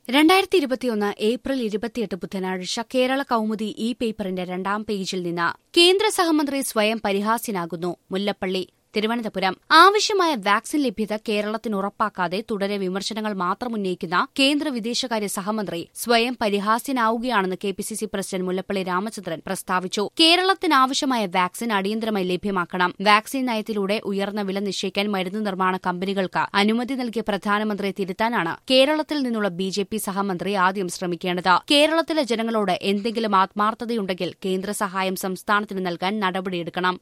രണ്ടായിരത്തി ഇരുപത്തിയൊന്ന് ഏപ്രിൽ ഇരുപത്തിയെട്ട് ബുധനാഴ്ച കേരള കൌമുദി ഇ പേപ്പറിന്റെ രണ്ടാം പേജിൽ നിന്ന് കേന്ദ്ര സഹമന്ത്രി സ്വയം പരിഹാസ്യനാകുന്നു മുല്ലപ്പള്ളി തിരുവനന്തപുരം ആവശ്യമായ വാക്സിൻ ലഭ്യത കേരളത്തിന് ഉറപ്പാക്കാതെ തുടരെ വിമർശനങ്ങൾ മാത്രം ഉന്നയിക്കുന്ന കേന്ദ്ര വിദേശകാര്യ സഹമന്ത്രി സ്വയം പരിഹാസ്യനാവുകയാണെന്ന് K P C C president Mullappally Ramachandran പ്രസ്താവിച്ചു കേരളത്തിനാവശ്യമായ വാക്സിൻ അടിയന്തരമായി ലഭ്യമാക്കണം വാക്സിൻ നയത്തിലൂടെ ഉയർന്ന വില നിശ്ചയിക്കാൻ മരുന്ന് നിർമ്മാണ കമ്പനികൾക്ക് അനുമതി നൽകിയ പ്രധാനമന്ത്രിയെ തിരുത്താനാണ് കേരളത്തിൽ നിന്നുള്ള ബി ജെ പി സഹമന്ത്രി ആദ്യം ശ്രമിക്കേണ്ടത് കേരളത്തിലെ ജനങ്ങളോട് എന്തെങ്കിലും ആത്മാർത്ഥതയുണ്ടെങ്കിൽ കേന്ദ്ര സഹായം സംസ്ഥാനത്തിന് നൽകാൻ നടപടിയെടുക്കണം